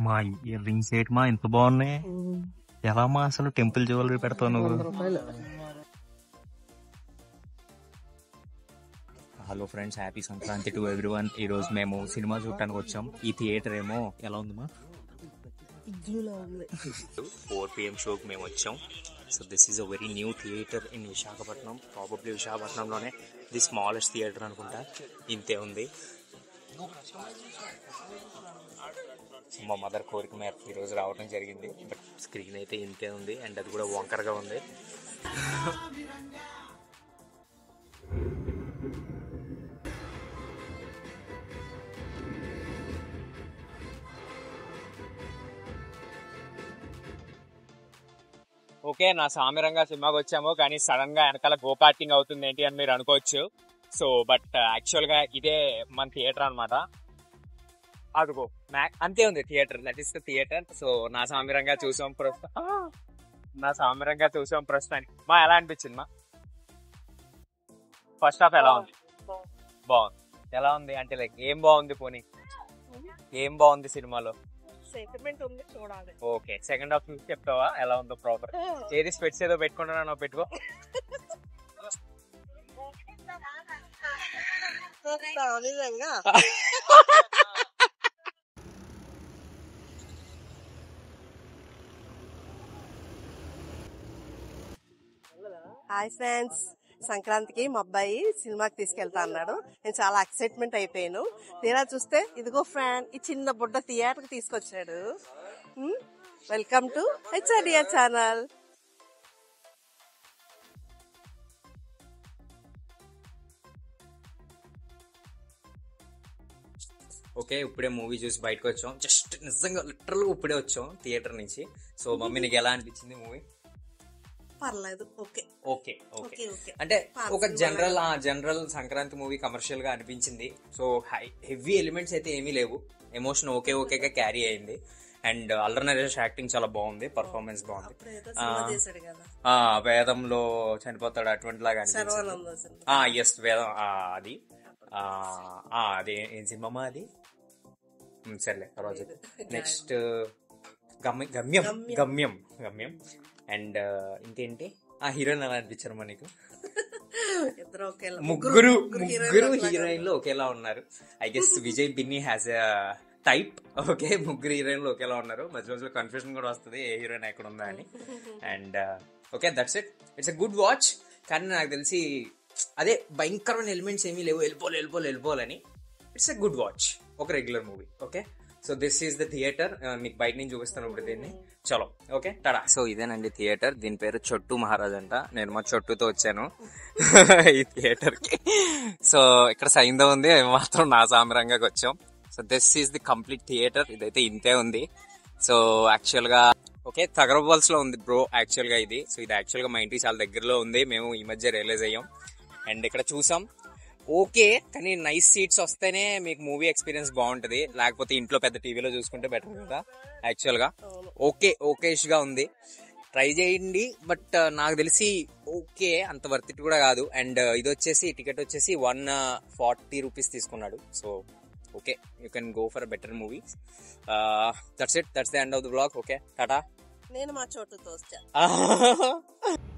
మా ear rings ఏంటి మా ఇంత బాగున్నాయి ఎలా మా అసలు టెంపుల్ జ్యువెలరీ పెడతావు నువ్వు hello friends happy Sankranti to everyone ఈ రోజు మేము సినిమా చూడటానికి వచ్చాం ఈ థియేటర్ ఏమో ఎలా ఉంది మా ఫోర్ పిఎం షోకి మేము వచ్చాం so this is a very new theatre in Visakhapatnam probably విశాఖపట్నంలోనే ది స్మాలెస్ట్ థియేటర్ అనుకుంటా ఇంతే ఉంది సో మా మదర్ కోరిక మేరకు ఈరోజు రావడం జరిగింది బట్ స్క్రీన్ అయితే ఇంతే ఉంది అండ్ అది కూడా వంకరగా ఉంది ఓకే నా సామిరంగా సినిమాకి వచ్చాము కానీ సడన్ గా వెనకాల గో కార్టింగ్ అవుతుంది ఏంటి అని మీరు అనుకోవచ్చు సో బట్ యాక్చువల్ గా ఇదే మన థియేటర్ అన్నమాట అదిగో మ్యాక్ అంతే ఉంది theatre that is the theatre so Naa Saamiranga చూసాం ప్రస్తుతం నా సామిరంగా చూసాం ప్రస్తుతానికి మా ఎలా అనిపించింది మా ఫస్ట్ హాఫ్ ఎలా ఉంది బాగుంది ఎలా ఉంది అంటే లైక్ ఏం బాగుంది పోనీ ఏం బాగుంది సినిమాలో సెంటిమెంట్ ఉంది చూడాలి ఓకే సెకండ్ హాఫ్ చూసి చెప్తావా ఎలా ఉందో ప్రాపర్ ఏది స్పెట్స్ ఏదో పెట్టుకుంటున్నా నువ్వు పెట్టుకో నిజంగా హాయ్ ఫ్రెండ్స్ సంక్రాంతికి మా అబ్బాయి సినిమాకి తీసుకెళ్తా అన్నాడు నేను చాలా ఎక్సైట్మెంట్ అయిపోయాను తీరా చూస్తే ఇదిగో ఫ్రెండ్ ఈ చిన్న బుడ్డ థియేటర్ కి తీసుకొచ్చాడు welcome to HRDR channel okay ఇప్పుడే మూవీ చూసి బయటకు వచ్చాం జస్ట్ నిజంగా లిటరల్ ఇప్పుడే వచ్చాం థియేటర్ నుంచి సో మమ్మీ నీకు ఎలా అనిపించింది మూవీ పర్లేదు okay okay okay okay okay అంటే Fast ఒక గా జనరల్ ఆ జనరల్ సంక్రాంతి మూవీ కమర్షియల్ గా అనిపించింది సో హై హెవీ ఎలిమెంట్స్ అయితే ఏమీ లేవు ఎమోషన్ ఓకే ఓకేగా క్యారీ అయింది అండ్ అల్లరి నరేష్ యాక్టింగ్ చాలా బాగుంది పర్ఫార్మెన్స్ బాగుంది అప్పుడు ఏదో సినిమా చేశాడు కదా ఆ వేదంలో చనిపోతాడు అటువంటి లాగా అనిపించింది శర్వానంద సినిమా ఆ ఎస్ వేదం ఆ, అది ఆ, ఆ, అది ఏం సినిమా అది ఉమ్, సర్లే తర్వాత నెక్స్ట్ గమ్యం గమ్యం గమ్యం గమ్యం అండ్ ఇంకేంటి ఆ హీరోయిన్ ఎలా అనిపించారు మనకు ఇద్దరు ఒకేలా ముగ్గురు హీరోయిన్లు ముగ్గురు ఒకలాగా హీరోయిన్లు ఒకేలా ఉన్నారు I guess Vijay Binni has a type okay ముగ్గురు హీరోయిన్లు ఒకేలా ఉన్నారు మధ్య మధ్యలో కన్ఫ్యూజన్ కూడా వస్తుంది ఏ హీరోయిన్ ఎక్కడ ఉందా అని and okay that's it it's a good watch కానీ నాకు తెలిసి అదే భయంకరమైన ఎలిమెంట్స్ ఏమీ లేవు వెళ్ళిపోలే వెళ్ళిపోలే వెళ్ళిపోవాలని ఇట్స్ ఎ గుడ్ వాచ్ ఒక regular movie okay so this is the theatre మీకు బయట నుంచి చూపిస్తాను ఇప్పుడు దీన్ని చలో ఓకే టడా సో ఇదేనండి థియేటర్ దీని పేరు చొట్టు మహారాజ్ అంట నేను మా చొట్టుతో వచ్చాను ఈ థియేటర్ కి సో ఇక్కడ సైందో ఉంది మేము మాత్రం నా సామరంగాకి వచ్చాం so this is the complete theatre ఇదైతే ఇంతే ఉంది సో యాక్చువల్ గా ఓకే తగరబాల్స్ లో ఉంది బ్రో యాక్చువల్ గా ఇది సో ఇది యాక్చువల్ గా మా ఇంటికి చాలా దగ్గరలో ఉంది మేము ఈ మధ్య రియలైజ్ అయ్యాం అండ్ ఇక్కడ చూసాం ఓకే కానీ నైస్ సీట్స్ వస్తేనే మీకు మూవీ ఎక్స్పీరియన్స్ బాగుంటది లేకపోతే ఇంట్లో పెద్ద టీవీలో చూసుకుంటే బెటర్ కదా యాక్చువల్ గా ఓకే ఓకేష్ గా ఉంది ట్రై చేయండి బట్ నాకు తెలిసి ఓకే అంత వర్త్ ఇట్ కూడా కాదు అండ్ ఇది వచ్చేసి టికెట్ వచ్చేసి వన్ ఫార్టీ రూపీస్ తీసుకున్నాడు so okay you can go for better movie that's it that's the end of the blog okay tata నేను మా చోటుతో వచ్చా